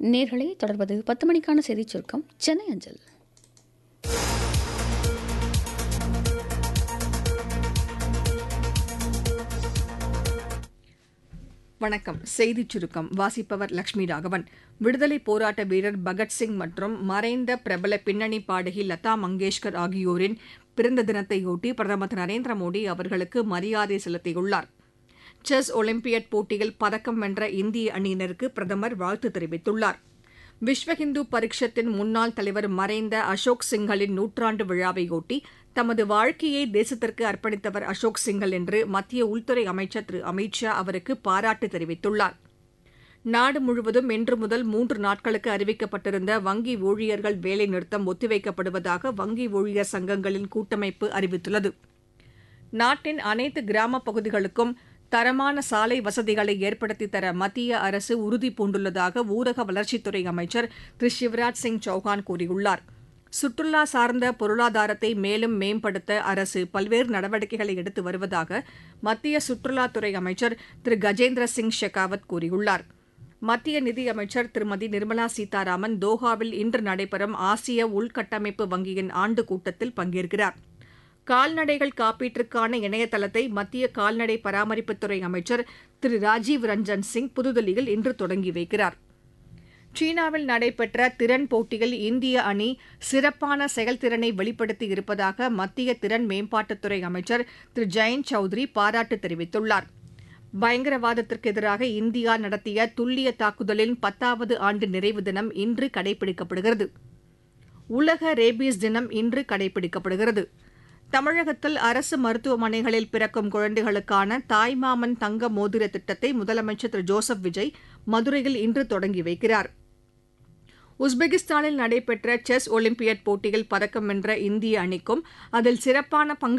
நேர்களை தொடர்வது பத்து மணிக்கான செய்திச் சுருக்கம் சென்னை அஞ்சல் வணக்கம் செய்திச் சுருக்கம் வாசிப்பவர் லட்சுமி ராகவன் விடுதலை போராட்ட வீரர் பகத்சிங் மற்றும் மறைந்த பிரபல பின்னணி பாடகி லதா மங்கேஷ்கர் ஆகியோரின் பிறந்த தினத்தையொட்டி பிரதமர் திரு நரேந்திர மோடி அவர்களுக்கு மரியாதை செலுத்தியுள்ளார் செஸ் ஒலிம்பியட் போட்டியில் பதக்கம் வென்ற இந்திய அணியினருக்கு பிரதமர் வாழ்த்து தெரிவித்துள்ளார் விஸ்வ ஹிந்து பரிஷத்தின் முன்னாள் தலைவர் மறைந்த அசோக் சிங்கலின் நூற்றாண்டு விழாவையொட்டி தமது வாழ்க்கையை தேசத்திற்கு அர்ப்பணித்தவர் அசோக் சிங்கல் என்று மத்திய உள்துறை அமைச்சர் திரு அமித் ஷா அவருக்கு பாராட்டு தெரிவித்துள்ளார் நாடு முழுவதும் இன்று முதல் மூன்று நாட்களுக்கு அறிவிக்கப்பட்டிருந்த வங்கி ஊழியர்கள் வேலை நிறுத்தம் ஒத்திவைக்கப்படுவதாக வங்கி ஊழியர் சங்கங்களின் கூட்டமைப்பு அறிவித்துள்ளது நாட்டின் அனைத்து கிராமப் பகுதிகளுக்கும் தரமான சாலை வசதிகளை ஏற்படுத்தி தர மத்திய அரசு உறுதி பூண்டுள்ளதாக ஊரக வளர்ச்சித்துறை அமைச்சர் திரு சிவராஜ் சிங் சௌஹான் கூறியுள்ளார் சுற்றுலா சார்ந்த பொருளாதாரத்தை மேலும் மேம்படுத்த அரசு பல்வேறு நடவடிக்கைகளை எடுத்து வருவதாக மத்திய சுற்றுலாத்துறை அமைச்சர் திரு கஜேந்திர சிங் ஷெகாவத் கூறியுள்ளார் மத்திய நிதியமைச்சர் திருமதி நிர்மலா சீதாராமன் தோஹாவில் இன்று நடைபெறும் ஆசிய உள்கட்டமைப்பு வங்கியின் ஆண்டு கூட்டத்தில் பங்கேற்கிறார் கால்நடைகள் காப்பீட்டிற்கான இணையதளத்தை மத்திய கால்நடை பராமரிப்புத்துறை அமைச்சர் திரு ராஜீவ் ரஞ்சன் சிங் புதுதில்லியில் இன்று தொடங்கி வைக்கிறார் சீனாவில் நடைபெற்ற திறன் போட்டியில் இந்திய அணி சிறப்பான செயல்திறனை வெளிப்படுத்தி இருப்பதாக மத்திய திறன் மேம்பாட்டுத்துறை அமைச்சர் திரு ஜெயந்த் சௌத்ரி பாராட்டு தெரிவித்துள்ளார் பயங்கரவாதத்திற்கு எதிராக இந்தியா நடத்திய துல்லிய தாக்குதலின் பத்தாவது ஆண்டு நிறைவு தினம் இன்று கடைபிடிக்கப்படுகிறது உலக ரேபீஸ் தினம் இன்று கடைபிடிக்கப்படுகிறது தமிழகத்தில் அரசு மருத்துவமனைகளில் பிறக்கும் குழந்தைகளுக்கான தாய்மாமன் தங்க மோதிர திட்டத்தை முதலமைச்சர் திரு ஜோசப் விஜய் மதுரையில் இன்று தொடங்கி வைக்கிறார் உஸ்பெகிஸ்தானில் நடைபெற்ற செஸ் ஒலிம்பியட் போட்டியில் பதக்கம் வென்ற இந்திய அணிக்கும் அதில் சிறப்பான பங்கு